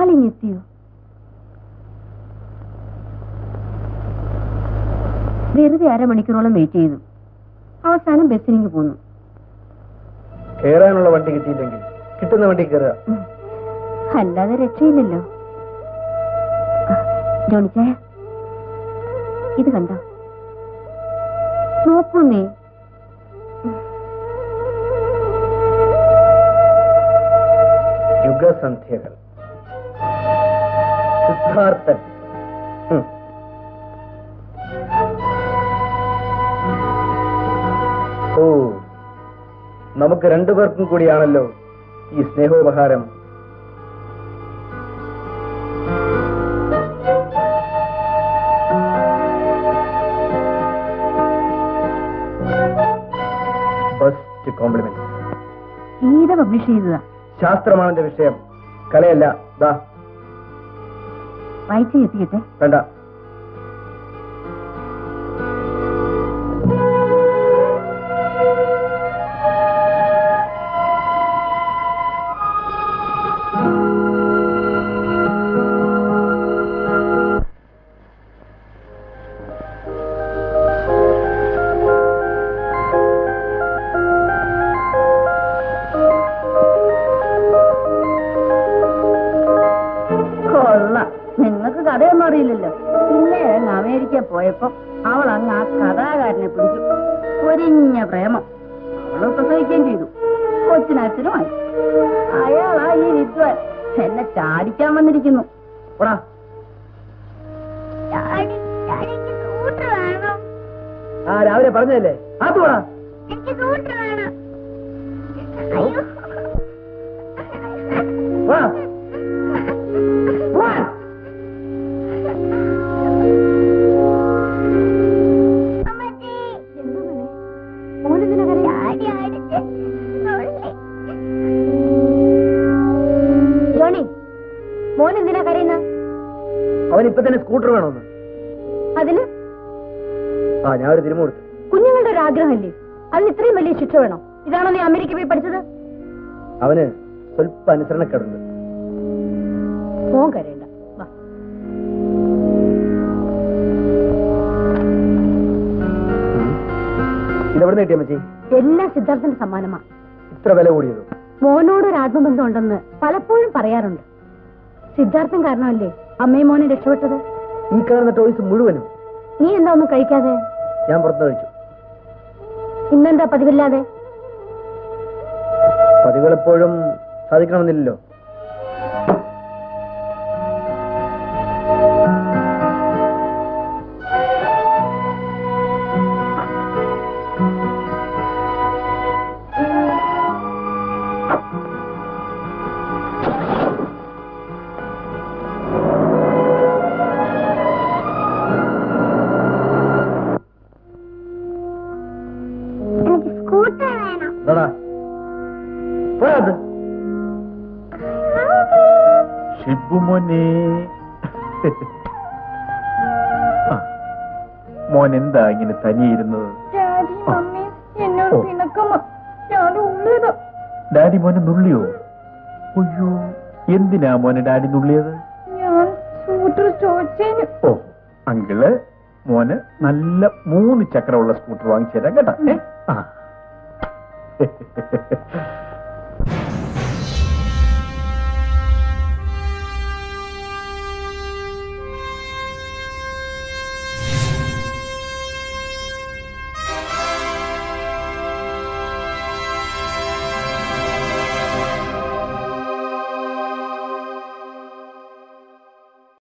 ആളിങ്ങെത്തിയോ വെറുതെ അരമണിക്കൂറോളം വെയിറ്റ് ചെയ്തു അവസാനം ബസ്സിനിങ്ങ് പോന്നു കയറാനുള്ള വണ്ടി കിട്ടിയില്ലെങ്കിൽ കിട്ടുന്ന വണ്ടി കയറുക ഉം. അല്ലാതെ രക്ഷയില്ലല്ലോ ജോണിച്ചായ ഇത് കണ്ടോ നോക്കൂ നീ യുഗസന്ധ്യകൾ സിദ്ധാർത്ഥൻ ഉം. ഓ നമുക്ക് രണ്ടുപേർക്കും കൂടിയാണല്ലോ ഈ സ്നേഹോപഹാരം ഫസ്റ്റ് കോംപ്ലിമെന്റ് ഗീത പബ്ലിഷ് ചെയ്തതാ ശാസ്ത്രമാണ് എന്റെ വിഷയം കലയല്ല ദാ വായിച്ചു എത്തിക്കട്ടെ വേണ്ട കൊള്ള നിങ്ങൾക്ക് കഥയൊന്നും അറിയില്ലല്ലോ പിന്നെ അങ്ങ് അമേരിക്ക പോയപ്പോ അവൾ അങ്ങ് ആ കഥാകാരനെ പിടിച്ചു പൊരിഞ്ഞ പ്രേമം അവള് പ്രസവിക്കുകയും ചെയ്തു കൊച്ചിനച്ഛനുമായി അയാളാ ഈ വിദ്വാൻ എന്നെ ചാടിക്കാൻ വന്നിരിക്കുന്നു പോടാ ആ രാവിലെ പറഞ്ഞതല്ലേ അത് പോടാ പോടാ പോടാ. ജോണി മോൻ എന്തിനാ കരയുന്ന അവൻ ഇപ്പൊ തന്നെ സ്കൂട്ടർ വേണമെന്ന് അതിന് ആ ഞാൻ ഒരു തിരുമ കൊടുത്തു കുഞ്ഞുങ്ങളുടെ ഒരു ആഗ്രഹമല്ലേ അതിന് ഇത്രയും വലിയ ശിക്ഷ വേണോ ഇതാണോ നീ അമേരിക്ക പോയി പഠിച്ചത് അവന് സ്വല്പ അനുസരണക്കേടുണ്ട് മോൻ കരയണ്ട വാ ഇതെവിടെ കിട്ടിയ മച്ചി എല്ലാം സിദ്ധാർത്ഥന്റെ സമ്മാനമാ ഇത്ര വില കൂടിയത് മോനോട് ഒരു ആത്മബന്ധം ഉണ്ടെന്ന് പലപ്പോഴും പറയാറുണ്ട് സിദ്ധാർത്ഥൻ കാരണമല്ലേ അമ്മയും മോനും രക്ഷപ്പെട്ടത് ഈ കാണുന്ന ടോയ്സ് മുഴുവനും നീ എന്താ ഒന്നും കഴിക്കാതെ ഞാൻ പുറത്തു കഴിച്ചു ഇന്നെന്താ പതിവില്ലാതെ പതിവുകൾ എപ്പോഴും സാധിക്കണമെന്നില്ലല്ലോ എനിക്ക് സ്കൂട്ടർ വേണം എന്താടാ പോടാ അത്. ഷിബുമോനെ ആ, മോൻ എന്താ ഇങ്ങനെ തനിയിരുന്നത് ഡാഡി മമ്മി എന്നോട് ഓ. പിണക്കമ ഞാൻ ഉള്ളത് ഡാഡി മോനെ നുള്ളിയോ അയ്യോ എന്തിനാ മോനെ ഡാഡി നുള്ളിയത് ഞാൻ സ്കൂട്ടർ ചോദിച്ചതിന് ഓ അങ്കിള് മോന് നല്ല മൂന്ന് ചക്രമുള്ള സ്കൂട്ടർ വാങ്ങിച്ചു തരാം കേട്ടാ ഏ? ആ